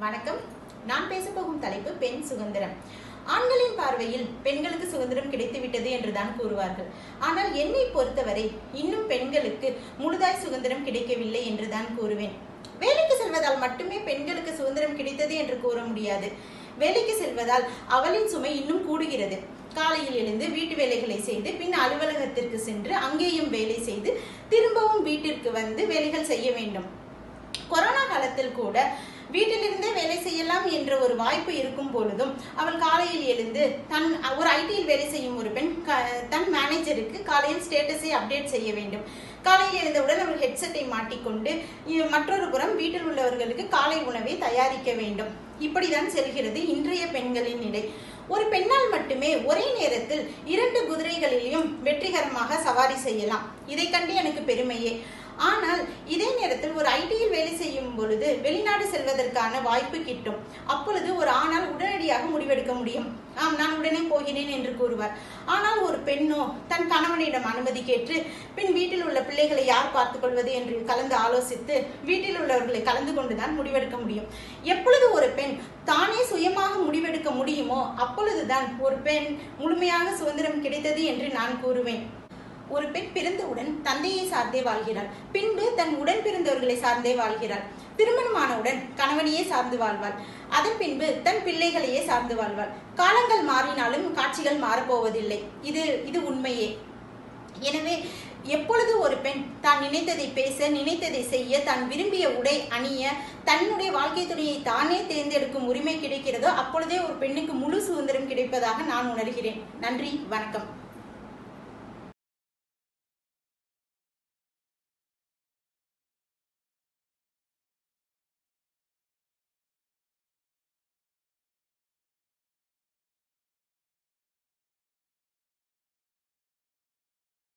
வணக்கம் நான் பேசப் போகும் தலைப்பு பெண் சுதந்திரம் ஆண்களின் பார்வையில் பெண்களுக்கு சுதந்திரம் கிடைத்துவிட்டது என்றுதான் கூறுவார்கள் ஆனால் என்னை பொறுத்தவரை இன்னும் பெண்களுக்கு முழுதாய் சுதந்திரம் கிடைக்கவில்லை என்றுதான் கூறுவேன் வேலைக்கு செல்வதால் மட்டுமே பெண்களுக்கு சுதந்திரம் கிடைத்தது என்று கூற முடியாது வேலைக்கு செல்வதால் அவளின் சுமை இன்னும் கூடுகிறது காலையில் எழுந்து வீட்டு வேலைகளை செய்து பின் அலுவலகத்திற்கு சென்று அங்கேயும் வேலை செய்து திரும்பவும் வீட்டிற்கு வந்து வேலைகள் செய்ய வேண்டும் கொரோனா காலத்தில் கூட வீட்டிலிருந்தே வேலை செய்யலாம் என்ற ஒரு வாய்ப்பு இருக்கும் பொழுதும் அவள் காலையில் எழுந்து தன் ஒரு ஐடியில் வேலை செய்யும் ஒரு பெண் க- தன் மேனேஜருக்கு காலையில் ஸ்டேட்டஸை அப்டேட் செய்ய வேண்டும் காலையில் எழுந்தவுடன் அவள் ஹெட்செட்டை மாட்டிக்கொண்டு இ- மற்றொரு புறம் வீட்டில் உள்ளவர்களுக்கு காலை உணவை தயாரிக்க வேண்டும் இப்படிதான் செல்கிறது இன்றைய பெண்களின் நிலை ஒரு பெண்ணால் மட்டுமே ஒரே நேரத்தில் இரண்டு குதிரைகளிலும் வெற்றிகரமாக சவாரி செய்யலாம் இதை கண்டு எனக்கு பெருமையே ஆனால் இதே நேரத்தில் ஒரு ஐடியில் வேலை செய்யும் பொழுது வெளிநாடு செல்வதற்கான வாய்ப்பு கிட்டும் அப்பொழுது ஒரு ஆணால் உடனடியாக முடிவெடுக்க முடியும் ஆம் நான் உடனே போகிறேன் என்று கூறுவார் ஆனால் ஒரு பெண்ணோ தன் கணவனிடம் அனுமதி கேட்டு பின் வீட்டில் உள்ள பிள்ளைகளை யார் பார்த்துக் கொள்வது என்று கலந்து ஆலோசித்து வீட்டில் உள்ளவர்களை கலந்து கொண்டுதான் முடிவெடுக்க முடியும் எப்பொழுது ஒரு பெண் தானே சுயமாக முடிவெடுக்க முடியுமோ அப்பொழுதுதான் ஒரு பெண் முழுமையாக சுதந்திரம் கிடைத்தது என்று நான் கூறுவேன் ஒரு பெண் பிறந்தவுடன் தந்தையை சார்ந்தே வாழ்கிறாள் பின்பு தன் உடன் பிறந்தவர்களை சார்ந்தே வாழ்கிறாள் திருமணமானவுடன் கணவனையே சார்ந்து வாழ்வாள் அதன் பின்பு தன் பிள்ளைகளையே சார்ந்து வாழ்வாள் காலங்கள் மாறினாலும் காட்சிகள் மாறப்போவதில்லை இது இது உண்மையே எனவே எப்பொழுது ஒரு பெண் தான் நினைத்ததை பேச நினைத்ததை செய்ய தான் விரும்பிய உடை அணிய தன்னுடைய வாழ்க்கை துணையை தானே தேர்ந்தெடுக்கும் உரிமை கிடைக்கிறதோ அப்பொழுதே ஒரு பெண்ணுக்கு முழு சுதந்திரம் கிடைப்பதாக நான் உணர்கிறேன் நன்றி வணக்கம்